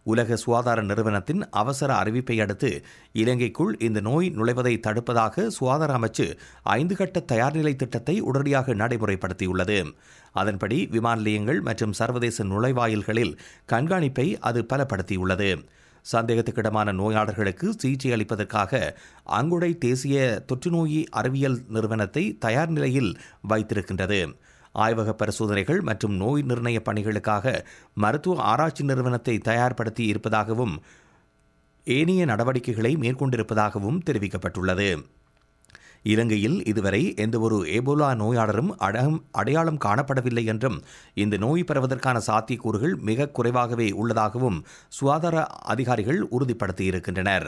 உலக சுகாதார நிறுவனத்தின் அவசர அறிவிப்பை அடுத்து இலங்கைக்குள் இந்த நோய் நுழைவதை தடுப்பதாக சுகாதார அமைச்சு ஐந்து கட்ட தயார்நிலை திட்டத்தை உடனடியாக நடைமுறைப்படுத்தியுள்ளது அதன்படி விமான நிலையங்கள் மற்றும் சர்வதேச நுழைவாயில்களில் கண்காணிப்பை அது பலப்படுத்தியுள்ளது சந்தேகத்துக்கிடமான நோயாளர்களுக்கு சிகிச்சை அளிப்பதற்காக அங்குடை தேசிய தொற்றுநோய் அறிவியல் நிறுவனத்தை தயார் நிலையில் வைத்திருக்கின்றது ஆய்வக பரிசோதனைகள் மற்றும் நோய் நிர்ணய பணிகளுக்காக மருத்துவ ஆராய்ச்சி நிறுவனத்தை தயார்படுத்தி இருப்பதாகவும் ஏனைய நடவடிக்கைகளை மேற்கொண்டிருப்பதாகவும் தெரிவிக்கப்பட்டுள்ளது இலங்கையில் இதுவரை எந்தவொரு ஏபோலா நோயாளரும் அடம் அடையாளம் காணப்படவில்லை என்றும் இந்த நோய் பரவதற்கான சாத்தியக்கூறுகள் மிக குறைவாகவே உள்ளதாகவும் சுகாதார அதிகாரிகள் உறுதிப்படுத்தியிருக்கின்றனர்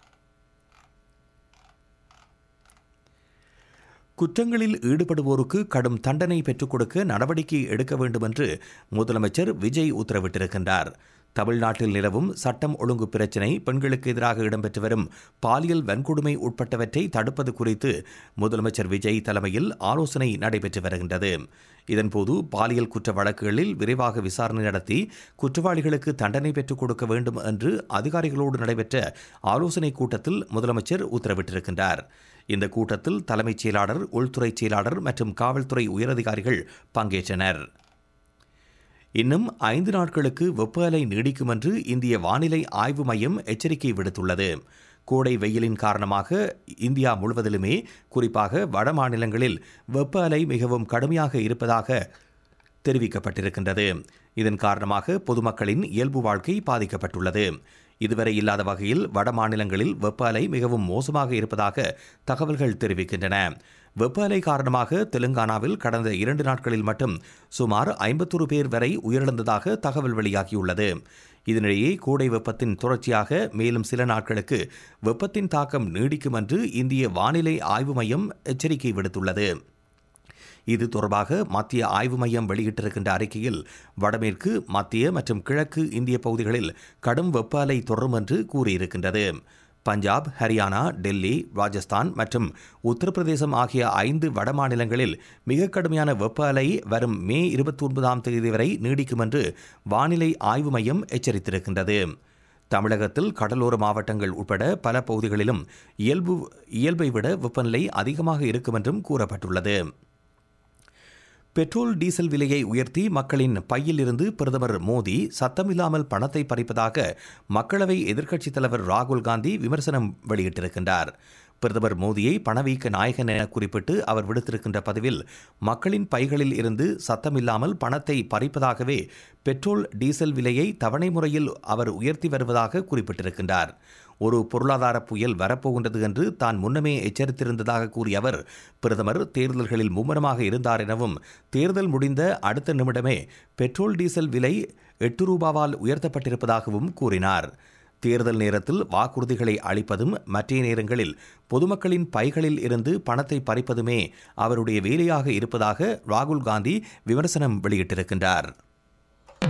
குற்றங்களில் ஈடுபடுவோருக்கு கடும் தண்டனை பெற்றுக் கொடுக்க நடவடிக்கை எடுக்க வேண்டும் என்று முதலமைச்சர் விஜய் உத்தரவிட்டிருக்கின்றார் தமிழ்நாட்டில் நிலவும் சட்டம் ஒழுங்கு பிரச்சினை பெண்களுக்கு எதிராக இடம்பெற்று வரும் பாலியல் வன்கொடுமை உட்பட்டவற்றை தடுப்பது குறித்து முதலமைச்சர் விஜய் தலைமையில் ஆலோசனை நடைபெற்று வருகின்றது இதன்போது பாலியல் குற்ற வழக்குகளில் விரைவாக விசாரணை நடத்தி குற்றவாளிகளுக்கு தண்டனை பெற்றுக் கொடுக்க வேண்டும் என்று அதிகாரிகளோடு நடைபெற்ற ஆலோசனைக் கூட்டத்தில் முதலமைச்சர் உத்தரவிட்டிருக்கின்றார் இந்த கூட்டத்தில் தலைமைச் செயலாளர் உள்துறை செயலாளர் மற்றும் காவல்துறை உயரதிகாரிகள் பங்கேற்றனர் இன்னும் ஐந்து நாட்களுக்கு வெப்ப அலை நீடிக்கும் என்று இந்திய வானிலை ஆய்வு மையம் எச்சரிக்கை விடுத்துள்ளது கோடை வெயிலின் காரணமாக இந்தியா முழுவதிலுமே குறிப்பாக வட மாநிலங்களில் வெப்ப அலை மிகவும் கடுமையாக இருப்பதாக தெரிவிக்கப்பட்டிருக்கின்றது இதன் காரணமாக பொதுமக்களின் இயல்பு வாழ்க்கை பாதிக்கப்பட்டுள்ளது இதுவரை இல்லாத வகையில் வட மாநிலங்களில் வெப்ப அலை மிகவும் மோசமாக இருப்பதாக தகவல்கள் தெரிவிக்கின்றன வெப்ப அலை காரணமாக தெலுங்கானாவில் கடந்த இரண்டு நாட்களில் மட்டும் சுமார் ஐம்பத்தொரு பேர் வரை உயிரிழந்ததாக தகவல் வெளியாகியுள்ளது இதனிடையே கோடை வெப்பத்தின் தொடர்ச்சியாக மேலும் சில நாட்களுக்கு வெப்பத்தின் தாக்கம் நீடிக்கும் என்று இந்திய வானிலை ஆய்வு மையம் எச்சரிக்கை விடுத்துள்ளது இது தொடர்பாக மத்திய ஆய்வு மையம் வெளியிட்டிருக்கின்ற அறிக்கையில் வடமேற்கு மத்திய மற்றும் கிழக்கு இந்திய பகுதிகளில் கடும் வெப்ப அலை தொடரும் என்று கூறியிருக்கின்றது பஞ்சாப் ஹரியானா டெல்லி ராஜஸ்தான் மற்றும் உத்தரப்பிரதேசம் ஆகிய ஐந்து வட மாநிலங்களில் மிக கடுமையான வெப்ப அலை வரும் மே இருபத்தி ஒன்பதாம் தேதி வரை நீடிக்கும் என்று வானிலை ஆய்வு மையம் எச்சரித்திருக்கின்றது தமிழகத்தில் கடலோர மாவட்டங்கள் உட்பட பல பகுதிகளிலும் இயல்பு இயல்பை விட வெப்பநிலை அதிகமாக இருக்கும் என்றும் கூறப்பட்டுள்ளது பெட்ரோல் டீசல் விலையை உயர்த்தி மக்களின் பையில் இருந்து பிரதமர் மோடி சத்தமில்லாமல் பணத்தை பறிப்பதாக மக்களவை எதிர்க்கட்சித் தலைவர் ராகுல் காந்தி விமர்சனம் வெளியிட்டிருக்கின்றார் பிரதமர் மோடியை பணவீக்க நாயகன் என குறிப்பிட்டு அவர் விடுத்திருக்கின்ற பதிவில் மக்களின் பைகளில் இருந்து சத்தமில்லாமல் பணத்தை பறிப்பதாகவே பெட்ரோல் டீசல் விலையை தவணை முறையில் அவர் உயர்த்தி வருவதாக குறிப்பிட்டிருக்கின்றார் ஒரு பொருளாதார புயல் வரப்போகின்றது என்று தான் முன்னமே எச்சரித்திருந்ததாக கூறிய அவர் பிரதமர் தேர்தல்களில் மும்முரமாக இருந்தார் எனவும் தேர்தல் முடிந்த அடுத்த நிமிடமே பெட்ரோல் டீசல் விலை எட்டு ரூபாவால் உயர்த்தப்பட்டிருப்பதாகவும் கூறினார் தேர்தல் நேரத்தில் வாக்குறுதிகளை அளிப்பதும் மற்ற நேரங்களில் பொதுமக்களின் பைகளில் இருந்து பணத்தை பறிப்பதுமே அவருடைய வேலையாக இருப்பதாக ராகுல் காந்தி விமர்சனம் வெளியிட்டிருக்கின்றார்